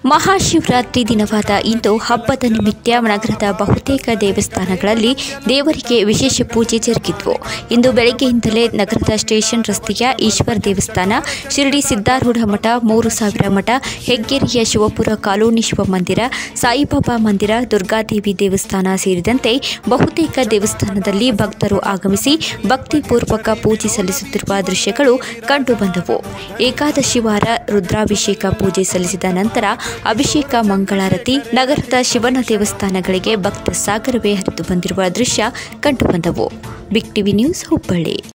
ಮಹಾಶಿವರಾತ್ರಿ ದಿನವಾದ ಇಂದು ಹಬ್ಬದ ನಿಮಿತ್ತ ನಗರದ ಬಹುತೇಕ ದೇವಸ್ಥಾನಗಳಲ್ಲಿ ದೇವರಿಗೆ ವಿಶೇಷ ಪೂಜೆ ಜರುಗಿದ್ವು ಇಂದು ಬೆಳಗ್ಗೆಯಿಂದಲೇ ನಗರದ ಸ್ಟೇಷನ್ ರಸ್ತೆಯ ಈಶ್ವರ ದೇವಸ್ಥಾನ ಶಿರಡಿ ಸಿದ್ದಾರೂಢ ಮಠ ಮೂರು ಸಾವಿರ ಮಠ ಹೆಗ್ಗೆರೆಯ ಶಿವಪುರ ಕಾಲೋನಿ ಶಿವ ಮಂದಿರ ಸಾಯಿಬಾಬಾ ಮಂದಿರ ದುರ್ಗಾದೇವಿ ದೇವಸ್ಥಾನ ಸೇರಿದಂತೆ ಬಹುತೇಕ ದೇವಸ್ಥಾನದಲ್ಲಿ ಭಕ್ತರು ಆಗಮಿಸಿ ಭಕ್ತಿಪೂರ್ವಕ ಪೂಜೆ ಸಲ್ಲಿಸುತ್ತಿರುವ ದೃಶ್ಯಗಳು ಕಂಡುಬಂದವು ಏಕಾದಶಿ ವಾರ ರುದ್ರಾಭಿಷೇಕ ಪೂಜೆ ಸಲ್ಲಿಸಿದ ನಂತರ ಅಭಿಷೇಕ ಮಂಗಳಾರತಿ ನಗರದ ಶಿವನ ದೇವಸ್ಥಾನಗಳಿಗೆ ಭಕ್ತ ಸಾಗರವೇ ಹರಿದು ಬಂದಿರುವ ದೃಶ್ಯ ಕಂಡುಬಂದವು ಬಿಗ್ ಟಿವಿ ನ್ಯೂಸ್ ಹುಬ್ಬಳ್ಳಿ